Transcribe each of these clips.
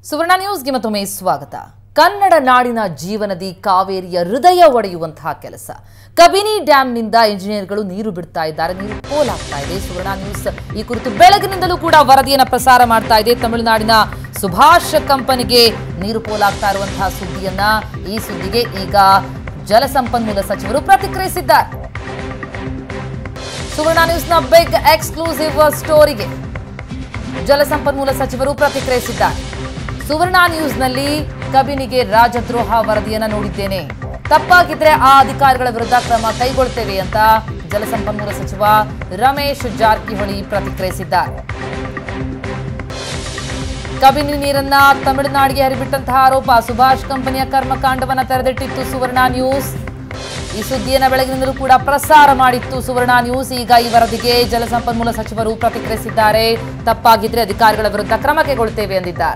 ಸುವರ್ಣ ನ್ಯೂಸ್ಗೆ ಮತ್ತೊಮ್ಮೆ ಸ್ವಾಗತ ಕನ್ನಡ ನಾಡಿನ ಜೀವನದಿ ಕಾವೇರಿಯ ಹೃದಯ ಒಡೆಯುವಂತಹ ಕೆಲಸ ಕಬಿನಿ ಡ್ಯಾಂನಿಂದ ಇಂಜಿನಿಯರ್ಗಳು ನೀರು ಬಿಡ್ತಾ ಇದ್ದಾರೆ ನೀರು ಪೋಲಾಗ್ತಾ ಇದೆ ಸುವರ್ಣ ನ್ಯೂಸ್ ಈ ಕುರಿತು ಬೆಳಗಿನಿಂದಲೂ ಕೂಡ ವರದಿಯನ್ನು ಪ್ರಸಾರ ಮಾಡ್ತಾ ಇದೆ ತಮಿಳುನಾಡಿನ ಸುಭಾಷ್ ಕಂಪನಿಗೆ ನೀರು ಪೋಲಾಗ್ತಾ ಇರುವಂತಹ ಸುದ್ದಿಯನ್ನ ಈ ಸುದ್ದಿಗೆ ಈಗ ಜಲಸಂಪನ್ಮೂಲ ಸಚಿವರು ಪ್ರತಿಕ್ರಿಯಿಸಿದ್ದಾರೆ ಸುವರ್ಣ ನ್ಯೂಸ್ನ ಬಿಗ್ ಎಕ್ಸ್ಕ್ಲೂಸಿವ್ ಸ್ಟೋರಿಗೆ ಜಲಸಂಪನ್ಮೂಲ ಸಚಿವರು ಪ್ರತಿಕ್ರಿಯಿಸಿದ್ದಾರೆ ಸುವರ್ಣ ನ್ಯೂಸ್ನಲ್ಲಿ ಕಬಿನಿಗೆ ರಾಜದ್ರೋಹ ವರದಿಯನ್ನ ನೋಡಿದ್ದೇನೆ ತಪ್ಪಾಗಿದ್ರೆ ಆ ಅಧಿಕಾರಿಗಳ ವಿರುದ್ಧ ಕ್ರಮ ಕೈಗೊಳ್ತೇವೆ ಅಂತ ಜಲಸಂಪನ್ಮೂಲ ಸಚಿವ ರಮೇಶ್ ಜಾರಕಿಹೊಳಿ ಪ್ರತಿಕ್ರಿಯಿಸಿದ್ದಾರೆ ಕಬಿನಿ ನೀರನ್ನ ತಮಿಳುನಾಡಿಗೆ ಹರಿಬಿಟ್ಟಂತಹ ಆರೋಪ ಸುಭಾಷ್ ಕಂಪನಿಯ ಕರ್ಮಕಾಂಡವನ್ನ ತೆರೆದಿಟ್ಟಿತ್ತು ಸುವರ್ಣ ನ್ಯೂಸ್ ಈ ಸುದ್ದಿಯನ್ನ ಬೆಳಗಿನಿಂದಲೂ ಕೂಡ ಪ್ರಸಾರ ಮಾಡಿತ್ತು ಸುವರ್ಣ ನ್ಯೂಸ್ ಈಗ ಈ ವರದಿಗೆ ಜಲಸಂಪನ್ಮೂಲ ಸಚಿವರು ಪ್ರತಿಕ್ರಿಯಿಸಿದ್ದಾರೆ ತಪ್ಪಾಗಿದ್ರೆ ಅಧಿಕಾರಿಗಳ ವಿರುದ್ಧ ಕ್ರಮ ಕೈಗೊಳ್ಳುತ್ತೇವೆ ಎಂದಿದ್ದಾರೆ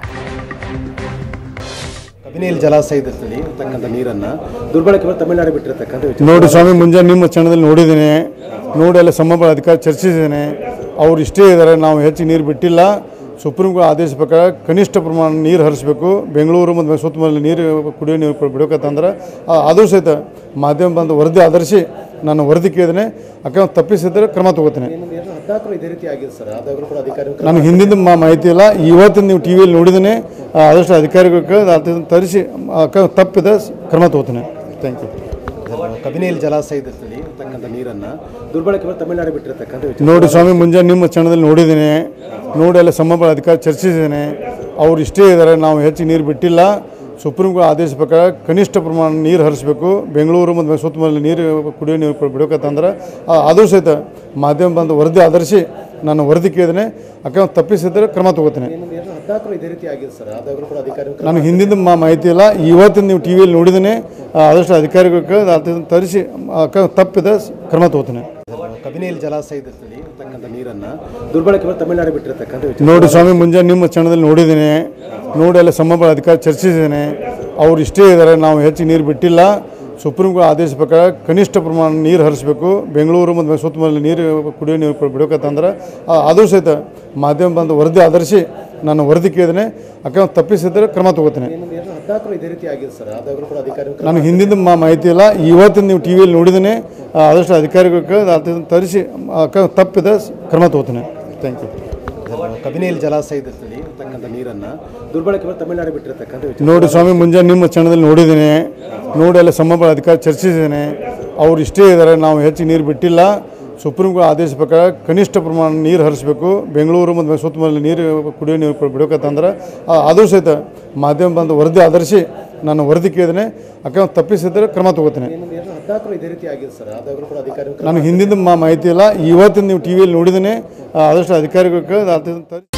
ಕಬಿನಿಯಲ್ಲಿ ಜಲಾಶಯದಲ್ಲಿ ಇರ್ತಕ್ಕಂಥ ನೀರನ್ನು ದುರ್ಬಳಕೆ ಮಾಡಿ ತಮಿಳುನಾಡು ಬಿಟ್ಟಿರ್ತಕ್ಕಂಥ ವಿಚಾರ. ನೋಡಿ ಸ್ವಾಮಿ ಮುಂಜಾನೆ ನಿಮ್ಮ ಚಾನಲಲ್ಲಿ ನೋಡಿದ್ದೀನಿ ನೋಡಿ ಅಲ್ಲಿ ಸಂಬಂಧ ಅಧಿಕಾರಿ ಚರ್ಚಿಸಿದ್ದೇನೆ ಅವ್ರು ಇಷ್ಟೇ ಇದ್ದಾರೆ ನಾವು ಹೆಚ್ಚು ನೀರು ಬಿಟ್ಟಿಲ್ಲ ಸುಪ್ರೀಂ ಕೋರ್ಟ್ ಆದೇಶ ಪ್ರಕಾರ ಕನಿಷ್ಠ ಪ್ರಮಾಣ ನೀರು ಹರಿಸಬೇಕು ಬೆಂಗಳೂರು ಮತ್ತು ಸುತ್ತಮುತ್ತಲ ನೀರು ಕುಡಿಯೋ ನೀರು ಬಿಡಬೇಕಂತಂದ್ರೆ ಆ- ಅದು ಸಹಿತ ಮಾಧ್ಯಮ ಬಂದು ವರದಿ ಆಧರಿಸಿ ನಾನು ವರದಿ ಕೇಳಿದ್ದೇನೆ ಅಕ್ಕ ತಪ್ಪಿಸಿದ್ರೆ ಕ್ರಮ ತಗೋತೀನಿ ಇನ್ನೊಂದು ಎರಡು ಹದಿನಾಲ್ಕರು ಇದೇ ರೀತಿ ಆಗಿದೆ ಸರ್ ಆದಾಗಲೂ ಕೂಡ ಅಧಿಕಾರಿಗಳು ನನಗೆ ಹಿಂದಿನ ಮಾ- ಮಾಹಿತಿ ಇಲ್ಲ ಇವತ್ತಿನ ನೀವು ಟಿ ವಿಯಲ್ಲಿ ನೋಡಿದ್ದೀನಿ ಆ, ಆದಷ್ಟು ಅಧಿಕಾರಿಗಳಿಗೆ ಅದನ್ನ ತರಿಸಿ ಅಕ್ಕ ತಪ್ಪಿದೆ ಕ್ರಮ ತಗೋತೀನಿ ಥ್ಯಾಂಕ್ ಯು ಕಬಿನಿಯಲ್ಲಿ ಜಲಾಶಯದಲ್ಲಿ ಇರ್ತಕ್ಕಂಥ ನೀರನ್ನು ದುರ್ಬಳಕೆ ಮಾಡಿ ತಮಿಳುನಾಡು ಬಿಟ್ಟಿರ್ತಕ್ಕಂಥ ವಿಚಾರ. ನೋಡಿ ಸ್ವಾಮಿ ಮುಂಜಾನೆ ನಿಮ್ಮ ಚಾನಲಲ್ಲಿ ನೋಡಿದ್ದೀನಿ ನೋಡಿ ಅಲ್ಲಿ ಸಂಬಂಧ ಅಧಿಕಾರಿ ಚರ್ಚಿಸಿದ್ದೇನೆ ಅವ್ರು ಇಷ್ಟೇ ಇದ್ದಾರೆ ನಾವು ಹೆಚ್ಚು ನೀರು ಬಿಟ್ಟಿಲ್ಲ ಸುಪ್ರೀಂ ಕೋರ್ಟ್ ಆದೇಶ ಪ್ರಕಾರ ಕನಿಷ್ಠ ಪ್ರಮಾಣ ನೀರು ಹರಿಸಬೇಕು ಬೆಂಗಳೂರು ಮತ್ತು ಸುತ್ತಮುತ್ತಲ ನೀರು ಕುಡಿಯೋ ನೀರು ಬಿಡಬೇಕಂತಂದ್ರೆ ಆ- ಅದು ಸಹಿತ ಮಾಧ್ಯಮ ಬಂದು ವರದಿ ಆಧರಿಸಿ ನಾನು ವರದಿ ಕೇಳಿದ್ದೇನೆ ಅಕ್ಕ ತಪ್ಪಿಸಿದ್ರೆ ಕ್ರಮ ತಗೋತೀನಿ ಇನ್ನೊಂದು ಎರಡು ಹದಿನಾಲ್ಕರು ಇದೇ ರೀತಿ ಆಗಿದೆ ಸರ್ ಆದಾಗಲೂ ಕೂಡ ಅಧಿಕಾರಿಗಳು ನನಗೆ ಹಿಂದಿನ ಮಾ- ಮಾಹಿತಿ ಇಲ್ಲ ಇವತ್ತಿನ ನೀವು ಟಿ ವಿಯಲ್ಲಿ ನೋಡಿದ್ದೀನಿ ಆ, ಆದಷ್ಟು ಅಧಿಕಾರಿಗಳಿಗೆ ಅದನ್ನ ತರಿಸಿ ಅಕ್ಕ ತಪ್ಪಿದೆ ಕ್ರಮ ತಗೋತೀನಿ ಕಬಿನಿಯಲ್ಲಿ ಜಲಾಶಯದಲ್ಲಿ ಇರ್ತಕ್ಕಂಥ ನೀರನ್ನು ದುರ್ಬಳಕೆ ಮಾಡಿ ತಮಿಳುನಾಡು ಬಿಟ್ಟಿರ್ತಕ್ಕಂಥ ವಿಚಾರ. ನೋಡಿ ಸ್ವಾಮಿ ಮುಂಜಾನೆ ನಿಮ್ಮ ಚಾನಲಲ್ಲಿ ನೋಡಿದ್ದೀನಿ ನೋಡಿ ಅಲ್ಲಿ ಸಂಬಂಧ ಅಧಿಕಾರಿ ಚರ್ಚಿಸಿದ್ದೇನೆ ಅವ್ರು ಇಷ್ಟೇ ಇದ್ದಾರೆ ನಾವು ಹೆಚ್ಚು ನೀರು ಬಿಟ್ಟಿಲ್ಲ ಸುಪ್ರೀಂ ಕೋರ್ಟ್ ಆದೇಶ ಪ್ರಕಾರ ಕನಿಷ್ಠ ಪ್ರಮಾಣ ನೀರು ಹರಿಸಬೇಕು ಬೆಂಗಳೂರು ಮತ್ತು ಸುತ್ತಮುತ್ತಲ ನೀರು ಕುಡಿಯೋ ನೀರು ಬಿಡಬೇಕಂತಂದ್ರೆ ಆ- ಅದು ಸಹಿತ ಮಾಧ್ಯಮ ಬಂದು ವರದಿ ಆಧರಿಸಿ ನಾನು ವರದಿ ಕೇಳಿದ್ದೇನೆ ಅಕ್ಕ ತಪ್ಪಿಸಿದ್ರೆ ಕ್ರಮ ತಗೋತೀನಿ ಇನ್ನೊಂದು ಎರಡು ಹದಿನಾಲ್ಕರು ಇದೇ ರೀತಿ ಆಗಿದೆ ಸರ್ ಆದಾಗಲೂ ಕೂಡ ಅಧಿಕಾರಿಗಳು ನನಗೆ ಹಿಂದಿನ ಮಾ- ಮಾಹಿತಿ ಇಲ್ಲ ಇವತ್ತಿನ ನೀವು ಟಿ ವಿಯಲ್ಲಿ ನೋಡಿದ್ದೀನಿ ಆ, ಆದಷ್ಟು ಅಧಿಕಾರಿಗಳಿಗೆ ಅದನ್ನ ತರಿಸಿ ಅಕ್ಕ ತಪ್ಪಿದೆ ಕ್ರಮ ತಗೋತೀನಿ ಥ್ಯಾಂಕ್ ಯು ಕಬಿನಿಯಲ್ಲಿ ಜಲಾಶಯದಲ್ಲಿ ಇರ್ತಕ್ಕಂಥ ನೀರನ್ನು ದುರ್ಬಳಕೆ ಮಾಡಿ ತಮಿಳುನಾಡು ಬಿಟ್ಟಿರ್ತಕ್ಕಂಥ ವಿಚಾರ. ನೋಡಿ ಸ್ವಾಮಿ ಮುಂಜಾನೆ ನಿಮ್ಮ ಚಾನಲಲ್ಲಿ ನೋಡಿದ್ದೀನಿ ನೋಡಿ ಅಲ್ಲಿ ಸಂಬಂಧ ಅಧಿಕಾರಿ ಚರ್ಚಿಸಿದ್ದೇನೆ ಅವ್ರು ಇಷ್ಟೇ ಇದ್ದಾರೆ ನಾವು ಹೆಚ್ಚು ನೀರು ಬಿಟ್ಟಿಲ್ಲ ಸುಪ್ರೀಂ ಕೋರ್ಟ್ ಆದೇಶ ಪ್ರಕಾರ ಕನಿಷ್ಠ ಪ್ರಮಾಣ ನೀರು ಹರಿಸಬೇಕು ಬೆಂಗಳೂರು ಮತ್ತು ಸುತ್ತಮುತ್ತಲ ನೀರು ಕುಡಿಯೋ ನೀರು ಬಿಡಬೇಕಂತಂದ್ರೆ ಆ- ಅದು ಸಹಿತ ಮಾಧ್ಯಮ ಬಂದು ವರದಿ ಆಧರಿಸಿ ನಾನು ವರದಿ ಕೇಳಿದ್ದೇನೆ ಅಕ್ಕ ತಪ್ಪಿಸಿದ್ರೆ ಕ್ರಮ ತಗೋತೀನಿ ಇನ್ನೊಂದು ಎರಡು ಹದಿನಾಲ್ಕರು ಇದೇ ರೀತಿ ಆಗಿದೆ ಸರ್ ಆದಾಗಲೂ ಕೂಡ ಅಧಿಕಾರಿಗಳು ನನಗೆ ಹಿಂದಿನ ಮಾ- ಮಾಹಿತಿ ಇಲ್ಲ ಇವತ್ತಿನ ನೀವು ಟಿ ವಿಯಲ್ಲಿ ನೋಡಿದ್ದೀನಿ ಆ, ಆದಷ್ಟು ಅಧಿಕಾರಿಗಳಿಗೆ ಅದನ್ನ ತರಿಸಿ